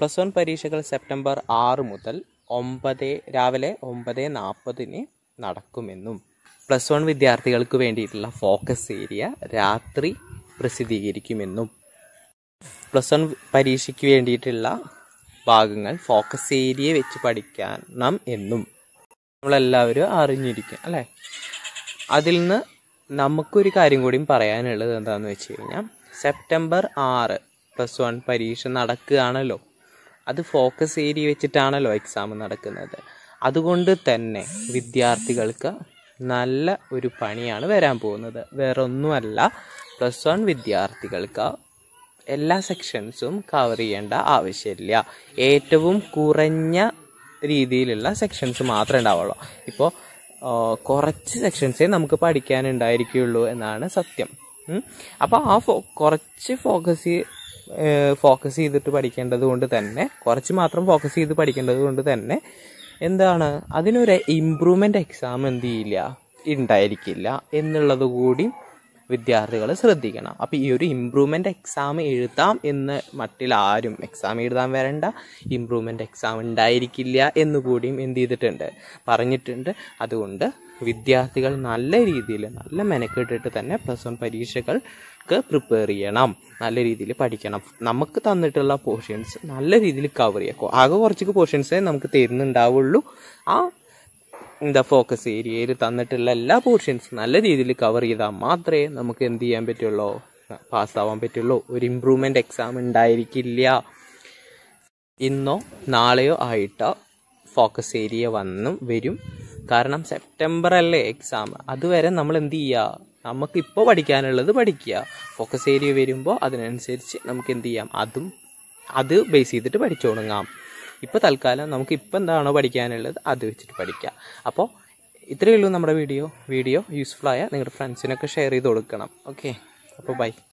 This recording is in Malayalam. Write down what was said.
പ്ലസ് വൺ പരീക്ഷകൾ സെപ്റ്റംബർ ആറ് മുതൽ ഒമ്പത് രാവിലെ ഒമ്പത് നാൽപ്പതിന് നടക്കുമെന്നും പ്ലസ് വൺ വിദ്യാർത്ഥികൾക്ക് വേണ്ടിയിട്ടുള്ള ഫോക്കസ് ഏരിയ രാത്രി പ്രസിദ്ധീകരിക്കുമെന്നും പ്ലസ് വൺ പരീക്ഷയ്ക്ക് വേണ്ടിയിട്ടുള്ള ഭാഗങ്ങൾ ഫോക്കസ് ഏരിയ വെച്ച് പഠിക്കണം എന്നും നമ്മളെല്ലാവരും അറിഞ്ഞിരിക്കും അല്ലേ അതിൽ നിന്ന് നമുക്കൊരു കാര്യം കൂടിയും പറയാനുള്ളത് എന്താണെന്ന് വെച്ച് കഴിഞ്ഞാൽ സെപ്റ്റംബർ ആറ് പ്ലസ് വൺ പരീക്ഷ നടക്കുകയാണല്ലോ അത് ഫോക്കസ് ഏരിയ വെച്ചിട്ടാണല്ലോ എക്സാം നടക്കുന്നത് അതുകൊണ്ട് തന്നെ വിദ്യാർത്ഥികൾക്ക് നല്ല ഒരു പണിയാണ് വരാൻ പോകുന്നത് വേറെ ഒന്നുമല്ല പ്ലസ് വൺ വിദ്യാർത്ഥികൾക്ക് എല്ലാ സെക്ഷൻസും കവർ ചെയ്യേണ്ട ആവശ്യമില്ല ഏറ്റവും കുറഞ്ഞ രീതിയിലുള്ള സെക്ഷൻസ് മാത്രമേ ഉണ്ടാവുള്ളൂ ഇപ്പോൾ കുറച്ച് സെക്ഷൻസേ നമുക്ക് പഠിക്കാനുണ്ടായിരിക്കുള്ളൂ എന്നാണ് സത്യം അപ്പോൾ ആ ഫോ കുറച്ച് ഫോക്കസ് ഫോക്കസ് ചെയ്തിട്ട് പഠിക്കേണ്ടത് കൊണ്ട് തന്നെ കുറച്ച് മാത്രം ഫോക്കസ് ചെയ്ത് പഠിക്കേണ്ടത് കൊണ്ട് തന്നെ എന്താണ് അതിനൊരു ഇമ്പ്രൂവ്മെൻ്റ് എക്സാം എന്ത് ചെയ്യില്ല ഉണ്ടായിരിക്കില്ല എന്നുള്ളത് കൂടി വിദ്യാർത്ഥികൾ ശ്രദ്ധിക്കണം അപ്പോൾ ഈ ഒരു ഇമ്പ്രൂവ്മെൻ്റ് എക്സാം എഴുതാം എന്ന് മറ്റിൽ ആരും എക്സാം എഴുതാൻ വരണ്ട ഇമ്പ്രൂവ്മെൻ്റ് എക്സാം ഉണ്ടായിരിക്കില്ല എന്ന് കൂടിയും എന്ത് ചെയ്തിട്ടുണ്ട് പറഞ്ഞിട്ടുണ്ട് അതുകൊണ്ട് വിദ്യാർത്ഥികൾ നല്ല രീതിയിൽ നല്ല മെനക്കെട്ടിട്ട് തന്നെ പ്ലസ് വൺ പരീക്ഷകൾക്ക് പ്രിപ്പയർ ചെയ്യണം നല്ല രീതിയിൽ പഠിക്കണം നമുക്ക് തന്നിട്ടുള്ള പോർഷൻസ് നല്ല രീതിയിൽ കവർ ചെയ്യുക ആകെ കുറച്ച് പോർഷൻസേ നമുക്ക് തരുന്നുണ്ടാവുള്ളൂ ആ എന്താ ഫോക്കസ് ഏരിയയിൽ തന്നിട്ടുള്ള എല്ലാ പോർഷൻസും നല്ല രീതിയിൽ കവർ ചെയ്താൽ മാത്രമേ നമുക്ക് എന്ത് ചെയ്യാൻ പറ്റുള്ളൂ പാസ്സാവാൻ പറ്റുള്ളൂ ഒരു ഇമ്പ്രൂവ്മെൻ്റ് എക്സാം ഉണ്ടായിരിക്കില്ല ഇന്നോ നാളെയോ ആയിട്ട് ഫോക്കസ് ഏരിയ വന്നും വരും കാരണം സെപ്റ്റംബർ അല്ലേ എക്സാം അതുവരെ നമ്മൾ എന്ത് ചെയ്യുക നമുക്ക് ഇപ്പോൾ പഠിക്കാനുള്ളത് പഠിക്കുക ഫോക്കസ് ഏരിയ വരുമ്പോൾ അതിനനുസരിച്ച് നമുക്ക് എന്ത് ചെയ്യാം അതും അത് ബേസ് ചെയ്തിട്ട് പഠിച്ചു തുടങ്ങാം ഇപ്പോൾ തൽക്കാലം നമുക്ക് ഇപ്പോൾ എന്താണോ പഠിക്കാനുള്ളത് അത് വെച്ചിട്ട് പഠിക്കാം അപ്പോൾ ഇത്രയേ ഉള്ളൂ നമ്മുടെ വീഡിയോ വീഡിയോ യൂസ്ഫുൾ ആയ നിങ്ങളുടെ ഫ്രണ്ട്സിനൊക്കെ ഷെയർ ചെയ്ത് കൊടുക്കണം ഓക്കെ അപ്പോൾ ബൈ